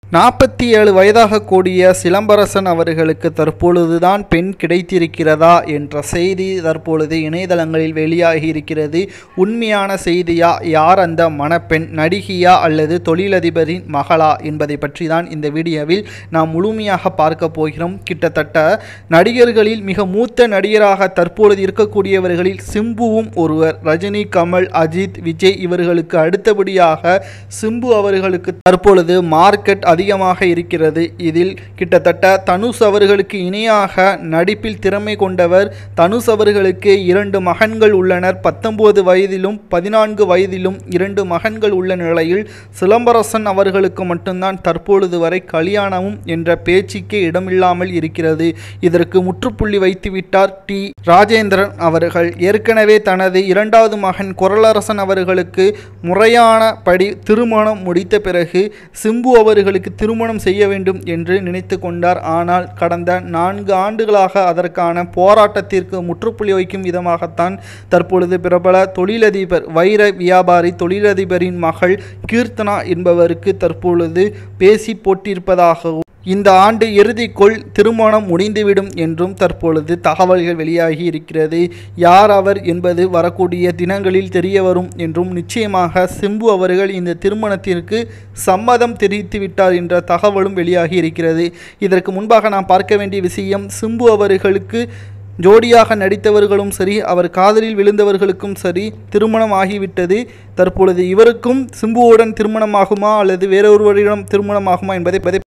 நாற்பத்தி ஏழு வயதாக கூடிய சிலம்பரசன் அவர்களுக்கு தற்பொழுதுதான் பெண் கிடைத்திருக்கிறதா என்ற செய்தி தற்பொழுது இணையதளங்களில் வெளியாகி இருக்கிறது உண்மையான செய்தியா யார் அந்த மணப்பெண் நடிகையா அல்லது தொழிலதிபரின் மகளா என்பதை பற்றி தான் இந்த வீடியோவில் நாம் முழுமையாக பார்க்க போகிறோம் கிட்டத்தட்ட நடிகர்களில் மிக மூத்த நடிகராக தற்பொழுது இருக்கக்கூடியவர்களில் சிம்புவும் ஒருவர் ரஜினி கமல் அஜித் விஜய் இவர்களுக்கு அடுத்தபடியாக சிம்பு அவர்களுக்கு தற்பொழுது மார்க்கெட் அதிகமாக இருக்கிறது இதில் கிட்டத்தட்ட தனுஷ் அவர்களுக்கு இணையாக நடிப்பில் திறமை கொண்டவர் தனுஷ் அவர்களுக்கு இரண்டு மகன்கள் உள்ளனர் பத்தொன்பது வயதிலும் பதினான்கு வயதிலும் இரண்டு மகன்கள் உள்ள நிலையில் சிலம்பரசன் அவர்களுக்கு மட்டும்தான் தற்பொழுது வரை கல்யாணமும் என்ற பேச்சுக்கே இடமில்லாமல் இருக்கிறது இதற்கு முற்றுப்புள்ளி வைத்துவிட்டார் டி ராஜேந்திரன் அவர்கள் ஏற்கனவே தனது இரண்டாவது மகன் குரலரசன் அவர்களுக்கு முறையான படி திருமணம் முடித்த பிறகு சிம்பு அவர்களுக்கு திருமணம் செய்ய வேண்டும் என்று நினைத்து கொண்டார் ஆனால் கடந்த நான்கு ஆண்டுகளாக அதற்கான போராட்டத்திற்கு முற்றுப்புள்ளி வைக்கும் விதமாகத்தான் தற்பொழுது பிரபல தொழிலதிபர் வைர வியாபாரி தொழிலதிபரின் மகள் கீர்த்தனா என்பவருக்கு தற்பொழுது பேசி போட்டிருப்பதாகவும் இந்த ஆண்டு இறுதிக்குள் திருமணம் முடிந்துவிடும் என்றும் தற்பொழுது தகவல்கள் வெளியாகி இருக்கிறது யார் அவர் என்பது வரக்கூடிய தினங்களில் தெரிய வரும் என்றும் நிச்சயமாக சிம்பு அவர்கள் இந்த திருமணத்திற்கு சம்மதம் தெரிவித்து விட்டார் என்ற தகவலும் வெளியாகி இருக்கிறது இதற்கு முன்பாக நாம் பார்க்க வேண்டிய விஷயம் சிம்பு அவர்களுக்கு ஜோடியாக நடித்தவர்களும் சரி அவர் காதலில் விழுந்தவர்களுக்கும் சரி திருமணம் ஆகிவிட்டது தற்பொழுது இவருக்கும் சிம்புவுடன் திருமணமாகுமா அல்லது வேறொருவரிடம் திருமணமாகுமா என்பதை